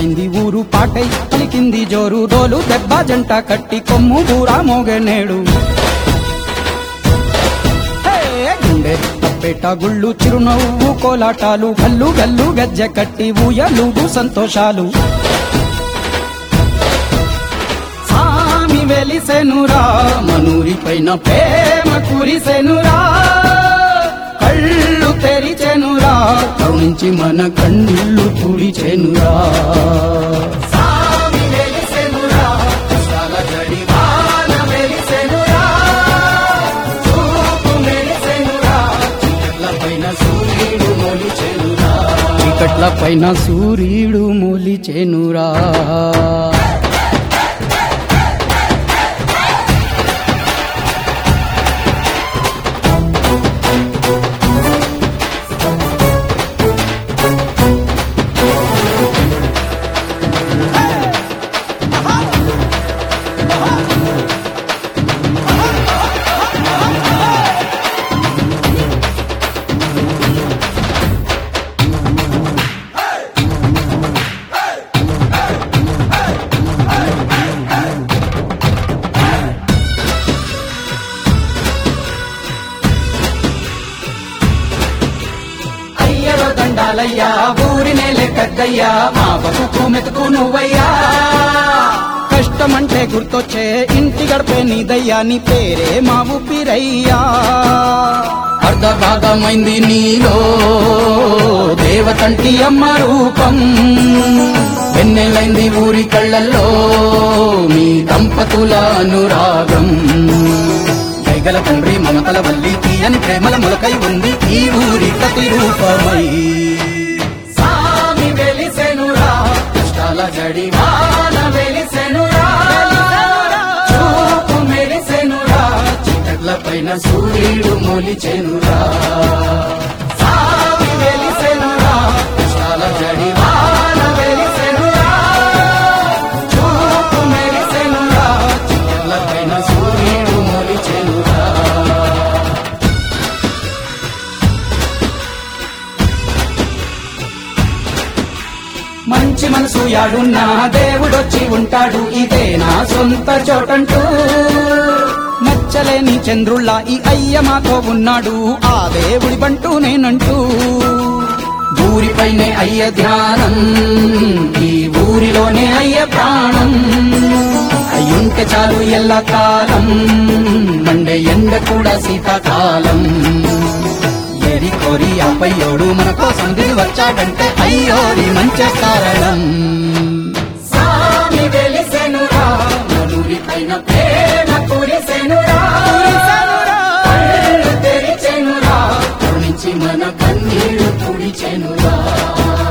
వెన్నెలైంది ఊరు పాటై పలికింది జోరు రోలు దెబ్బ జంట కట్టి కొమ్ము బూరా మోగనేడు హే, గుండె తప్పేట గుళ్ళు చిరునవ్వు కోలాటాలు గల్లు గల్లు గజ్జె కట్టి ఊయలుగు సంతోషాలు సామి వెలిసెనురా మనూరి పైన ప్రేమ కురిసెనురా కళ్ళు తెరిచెనురా కరుణించి మన కళ్ళు తుడిచెనురా సామి వెలిసెనురా కష్టాల జడివాన వెలిసెనురా చూపు మెరిసెనురా చీకట్ల పైన సూర్యుడు మొలిచెనురా చీకట్ల పైన సూర్యుడు మొలిచెనురా అయ్యలో దండాలయ్యా ఊరి నేలే పెద్దయ్యా మా బతుకు మెతుకు నువ్వయ్యా కష్టమంటే గుర్తొచ్చే ఇంటి గడిపే నీదయ్యా నీ పేరే మా ఊపిరయ్యా అర్ధ భాగమైంది నీలో దేవతంటి అమ్మ రూపం వెన్నెలైంది ఊరి కళ్ళల్లో మీ దంపతుల అనురాగం దయగల తండ్రి మమతల వల్లి తీయని ప్రేమల మొలకై ఉంది ఈ ఊరి ప్రతిరూపమై సామి వెలిసెనురా కష్టాల జడివాన వెలిసెనురా చూపు మెరిసెనురా చీకట్ల పైన సూర్యుడు మొలిచెనురా సామి వెలిసెనురా కష్టాల జడివాన వెలిసెనురా చూపు మెరిసెనురా చీకట్ల పైన సూర్యుడు మొలిచెనురా మంచి మనసు యాడున్నా దేవుడొచ్చి ఉంటాడు ఇదే నా సొంత చోటంటూ నచ్చలేని చంద్రుళ్ళ ఈ అయ్య మాతో ఉన్నాడు ఆ దేవుడి బంటూ నేనంటూ ఊరిపైనే అయ్య ధ్యానం ఈ ఊరిలోనే అయ్య ప్రాణం అయ్యుంటే చాలు ఎల్ల కాలం మండే ఎండ కూడా శీతాకాలం ఎరి కోరి అప్పయ్యోడు మన కోసం దిగి వచ్చాడంటే అయ్యోరి మంచి కారణం సామి వెలిసెనురా మధురి పైన ప్రేమ కురిసెనురా కళ్ళు తెరిచెనురా కరుణించి మన కన్నీళ్లు తుడిచెనురా